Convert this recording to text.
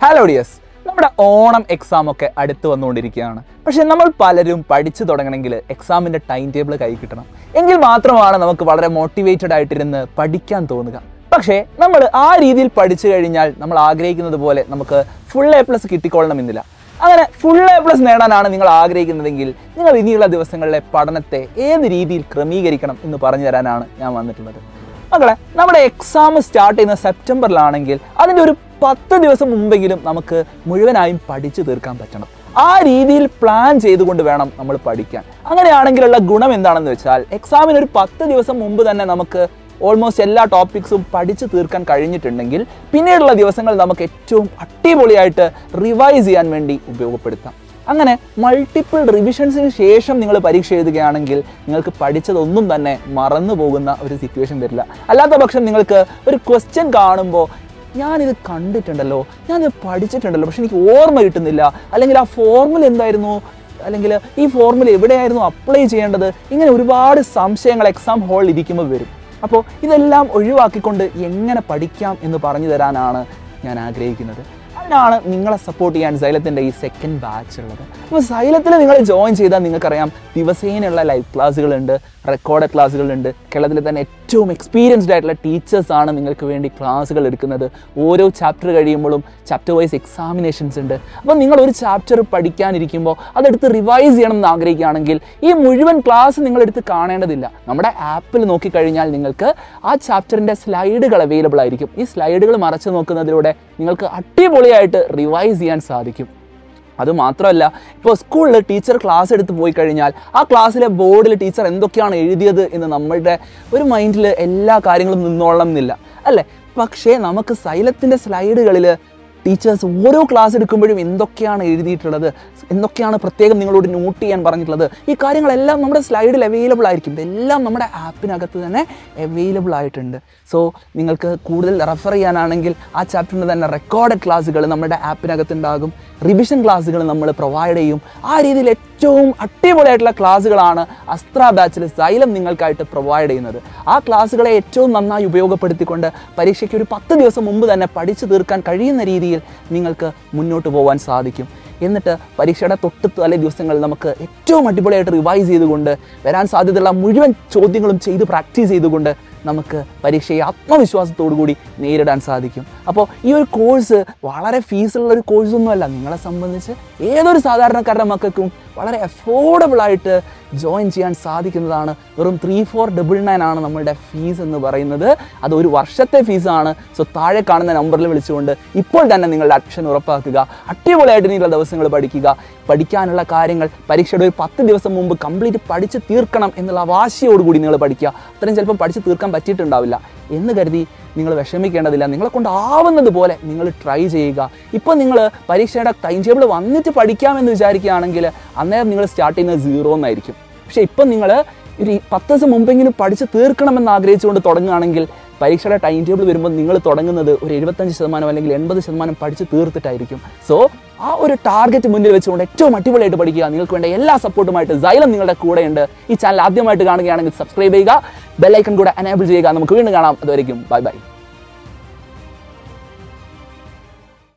hello ഡിയസ് നമ്മുടെ Onam exam ഒക്കെ അടുത്ത് വന്നുകൊണ്ടിരിക്കുകയാണ് പക്ഷെ നമ്മൾ പലരും പഠിച്ചു തുടങ്ങണമെങ്കിൽ എക്സാമിന്റെ ടൈം ടേബിൾ കൈ കിട്ടണം എങ്കിൽ മാത്രമാണ് നമുക്ക് വളരെ മോട്ടിവേറ്റഡ് ആയിട്ടിരുന്ന് പഠിക്കാൻ തോന്നുക പക്ഷേ നമ്മൾ ആ രീതിയിൽ പഠിച്ചു കഴിഞ്ഞാൽ നമ്മൾ ആഗ്രഹിക്കുന്നത് പോലെ നമുക്ക് ഫുൾ എ പ്ലസ് കിട്ടിക്കൊള്ളണമെന്നില്ല അങ്ങനെ ഫുൾ എ പ്ലസ് നേടാനാണ് നിങ്ങൾ ആഗ്രഹിക്കുന്നതെങ്കിൽ നിങ്ങൾ ഇനിയുള്ള ദിവസങ്ങളിലെ പഠനത്തെ ഏത് രീതിയിൽ ക്രമീകരിക്കണം എന്ന് പറഞ്ഞു തരാനാണ് ഞാൻ വന്നിട്ടുള്ളത് മക്കളെ നമ്മുടെ എക്സാം സ്റ്റാർട്ട് ചെയ്യുന്ന സെപ്റ്റംബറിലാണെങ്കിൽ അതിൻ്റെ ഒരു പത്ത് ദിവസം മുമ്പെങ്കിലും നമുക്ക് മുഴുവനായും പഠിച്ചു തീർക്കാൻ പറ്റണം ആ രീതിയിൽ പ്ലാൻ ചെയ്തുകൊണ്ട് വേണം നമ്മൾ പഠിക്കാൻ അങ്ങനെയാണെങ്കിലുള്ള ഗുണം എന്താണെന്ന് വെച്ചാൽ എക്സാമിന് ഒരു പത്ത് ദിവസം മുമ്പ് തന്നെ നമുക്ക് ഓൾമോസ്റ്റ് എല്ലാ ടോപ്പിക്സും പഠിച്ചു തീർക്കാൻ കഴിഞ്ഞിട്ടുണ്ടെങ്കിൽ പിന്നീടുള്ള ദിവസങ്ങൾ നമുക്ക് ഏറ്റവും അടിപൊളിയായിട്ട് റിവൈസ് ചെയ്യാൻ വേണ്ടി ഉപയോഗപ്പെടുത്താം അങ്ങനെ മൾട്ടിപ്പിൾ റിവിഷൻസിന് ശേഷം നിങ്ങൾ പരീക്ഷ എഴുതുകയാണെങ്കിൽ നിങ്ങൾക്ക് പഠിച്ചതൊന്നും തന്നെ മറന്നു പോകുന്ന ഒരു സിറ്റുവേഷൻ വരില്ല അല്ലാത്ത പക്ഷം നിങ്ങൾക്ക് ഒരു ക്വസ്റ്റ്യൻ കാണുമ്പോൾ ഞാനിത് കണ്ടിട്ടുണ്ടല്ലോ ഞാനിത് പഠിച്ചിട്ടുണ്ടല്ലോ പക്ഷെ എനിക്ക് ഓർമ്മ കിട്ടുന്നില്ല അല്ലെങ്കിൽ ആ ഫോർമുല എന്തായിരുന്നു അല്ലെങ്കിൽ ഈ ഫോർമുല എവിടെയായിരുന്നു അപ്ലൈ ചെയ്യേണ്ടത് ഇങ്ങനെ ഒരുപാട് സംശയങ്ങൾ എക്സാം ഹാളിൽ ഇരിക്കുമ്പോൾ വരും അപ്പോൾ ഇതെല്ലാം ഒഴിവാക്കിക്കൊണ്ട് എങ്ങനെ പഠിക്കാം എന്ന് പറഞ്ഞു തരാനാണ് ഞാൻ ആഗ്രഹിക്കുന്നത് അതിനാണ് നിങ്ങളെ സപ്പോർട്ട് ചെയ്യാൻ സൈലത്തിൻ്റെ ഈ സെക്കൻഡ് ബാച്ച് ഉള്ളത് അപ്പോൾ സൈലത്തിൽ നിങ്ങൾ ജോയിൻ ചെയ്താൽ നിങ്ങൾക്കറിയാം ദിവസേനയുള്ള ലൈവ് ക്ലാസ്സുകളുണ്ട് റെക്കോർഡ് ക്ലാസ്സുകളുണ്ട് കേരളത്തിലെ തന്നെ ഏറ്റവും എക്സ്പീരിയൻസ്ഡ് ആയിട്ടുള്ള ടീച്ചേഴ്സ് ആണ് നിങ്ങൾക്ക് വേണ്ടി ക്ലാസ്സുകൾ എടുക്കുന്നത് ഓരോ ചാപ്റ്റർ കഴിയുമ്പോഴും ചാപ്റ്റർ വൈസ് എക്സാമിനേഷൻസ് ഉണ്ട് അപ്പോൾ നിങ്ങൾ ഒരു ചാപ്റ്റർ പഠിക്കാനിരിക്കുമ്പോൾ അതെടുത്ത് റിവൈസ് ചെയ്യണം എന്ന് ആഗ്രഹിക്കുകയാണെങ്കിൽ ഈ മുഴുവൻ ക്ലാസ് നിങ്ങളെടുത്ത് കാണേണ്ടതില്ല നമ്മുടെ ആപ്പിൽ നോക്കിക്കഴിഞ്ഞാൽ നിങ്ങൾക്ക് ആ ചാപ്റ്ററിൻ്റെ സ്ലൈഡുകൾ അവൈലബിൾ ആയിരിക്കും ഈ സ്ലൈഡുകൾ മറച്ചു നോക്കുന്നതിലൂടെ നിങ്ങൾക്ക് അടിപൊളിയായിട്ട് റിവൈസ് ചെയ്യാൻ സാധിക്കും അത് മാത്രമല്ല ഇപ്പോൾ സ്കൂളിൽ ടീച്ചർ ക്ലാസ് എടുത്ത് പോയി കഴിഞ്ഞാൽ ആ ക്ലാസ്സിലെ ബോർഡിൽ ടീച്ചർ എന്തൊക്കെയാണ് എഴുതിയത് എന്ന് നമ്മളുടെ ഒരു മൈൻഡിൽ എല്ലാ കാര്യങ്ങളും നിന്നോളണം എന്നില്ല അല്ലേ പക്ഷേ നമുക്ക് സൈലത്തിൻ്റെ സ്ലൈഡുകളിൽ ടീച്ചേഴ്സ് ഓരോ ക്ലാസ് എടുക്കുമ്പോഴും എന്തൊക്കെയാണ് എഴുതിയിട്ടുള്ളത് എന്തൊക്കെയാണ് പ്രത്യേകം നിങ്ങളോട് നോട്ട് ചെയ്യാൻ പറഞ്ഞിട്ടുള്ളത് ഈ കാര്യങ്ങളെല്ലാം നമ്മുടെ സ്ലൈഡിൽ അവൈലബിൾ ആയിരിക്കും ഇതെല്ലാം നമ്മുടെ ആപ്പിനകത്ത് തന്നെ അവൈലബിൾ ആയിട്ടുണ്ട് സോ നിങ്ങൾക്ക് കൂടുതൽ റെഫർ ചെയ്യാനാണെങ്കിൽ ആ ചാപ്റ്ററിൻ്റെ തന്നെ റെക്കോർഡഡ് ക്ലാസ്സുകൾ നമ്മുടെ ആപ്പിനകത്ത് ഉണ്ടാകും റിവിഷൻ ക്ലാസ്സുകൾ നമ്മൾ പ്രൊവൈഡ് ചെയ്യും ആ രീതിയിൽ ഏറ്റവും അടിപൊളിയായിട്ടുള്ള ക്ലാസ്സുകളാണ് അസ്ത്ര ബാച്ചിൽ സൈലം നിങ്ങൾക്കായിട്ട് പ്രൊവൈഡ് ചെയ്യുന്നത് ആ ക്ലാസ്സുകളെ ഏറ്റവും നന്നായി ഉപയോഗപ്പെടുത്തിക്കൊണ്ട് പരീക്ഷയ്ക്ക് ഒരു പത്ത് ദിവസം മുമ്പ് തന്നെ പഠിച്ചു തീർക്കാൻ കഴിയുന്ന രീതിയിൽ നിങ്ങൾക്ക് മുന്നോട്ട് പോകാൻ സാധിക്കും എന്നിട്ട് പരീക്ഷയുടെ തൊട്ട് തലേ ദിവസങ്ങളിൽ നമുക്ക് ഏറ്റവും അടിപൊളിയായിട്ട് റിവൈസ് ചെയ്തുകൊണ്ട് വരാൻ സാധ്യതയുള്ള മുഴുവൻ ചോദ്യങ്ങളും ചെയ്ത് പ്രാക്ടീസ് ചെയ്തുകൊണ്ട് നമുക്ക് പരീക്ഷയെ ആത്മവിശ്വാസത്തോടു കൂടി നേരിടാൻ സാധിക്കും അപ്പോൾ ഈ ഒരു കോഴ്സ് വളരെ ഫീസുള്ള ഒരു കോഴ്സൊന്നുമല്ല നിങ്ങളെ സംബന്ധിച്ച് ഏതൊരു സാധാരണക്കാരുടെ മക്കൾക്കും വളരെ അഫോർഡബിൾ ആയിട്ട് ജോയിൻ ചെയ്യാൻ സാധിക്കുന്നതാണ് വെറും ത്രീ ഫോർ ഡബിൾ നയൻ ആണ് നമ്മളുടെ ഫീസ് എന്ന് പറയുന്നത് അത് ഒരു വർഷത്തെ ഫീസാണ് സോ താഴെ കാണുന്ന നമ്പറിൽ വിളിച്ചുകൊണ്ട് ഇപ്പോൾ തന്നെ നിങ്ങളുടെ അഡ്മിഷൻ ഉറപ്പാക്കുക അടിപൊളിയായിട്ട് ഇനിയുള്ള ദിവസങ്ങൾ പഠിക്കുക പഠിക്കാനുള്ള കാര്യങ്ങൾ പരീക്ഷയുടെ ഒരു പത്ത് ദിവസം മുമ്പ് കംപ്ലീറ്റ് പഠിച്ച് തീർക്കണം എന്നുള്ള വാശിയോടുകൂടി നിങ്ങൾ പഠിക്കുക അത്രയും ചിലപ്പോൾ പഠിച്ച് തീർക്കാൻ പറ്റിയിട്ടുണ്ടാവില്ല എന്ന് കരുതി നിങ്ങൾ വിഷമിക്കേണ്ടതില്ല നിങ്ങളെ കൊണ്ട് ആവുന്നത് പോലെ നിങ്ങൾ ട്രൈ ചെയ്യുക ഇപ്പോൾ നിങ്ങൾ പരീക്ഷയുടെ ടൈം ടേബിൾ വന്നിട്ട് പഠിക്കാമെന്ന് വിചാരിക്കുകയാണെങ്കിൽ അന്നേരം നിങ്ങൾ സ്റ്റാർട്ട് ചെയ്യുന്നത് സീറോ എന്നായിരിക്കും പക്ഷേ ഇപ്പം നിങ്ങൾ ഒരു ഈ പത്ത് ദിവസം മുമ്പെങ്കിലും പഠിച്ച് തീർക്കണമെന്ന് ആഗ്രഹിച്ചുകൊണ്ട് തുടങ്ങുകയാണെങ്കിൽ പരീക്ഷയുടെ ടൈം ടേബിൾ വരുമ്പോൾ നിങ്ങൾ തുടങ്ങുന്നത് ഒരു എഴുപത്തഞ്ച് ശതമാനം അല്ലെങ്കിൽ എൺപത് ശതമാനം പഠിച്ച് തീർത്തിട്ടായിരിക്കും സോ ആ ഒരു ടാർഗറ്റ് മുന്നിൽ വെച്ചുകൊണ്ട് ഏറ്റവും അടിപൊളിയായിട്ട് പഠിക്കുക നിങ്ങൾക്ക് വേണ്ട എല്ലാ സപ്പോർട്ടുമായിട്ട് സൈലം നിങ്ങളുടെ കൂടെയുണ്ട് ഈ ചാനൽ ആദ്യമായിട്ട് കാണുകയാണെങ്കിൽ സബ്സ്ക്രൈബ് ചെയ്യുക ബെല്ലൈക്കൺ കൂടെ എനേബിൾ ചെയ്യുക നമുക്ക് വീണ്ടും കാണാം അതുവരെയും ബൈ ബൈ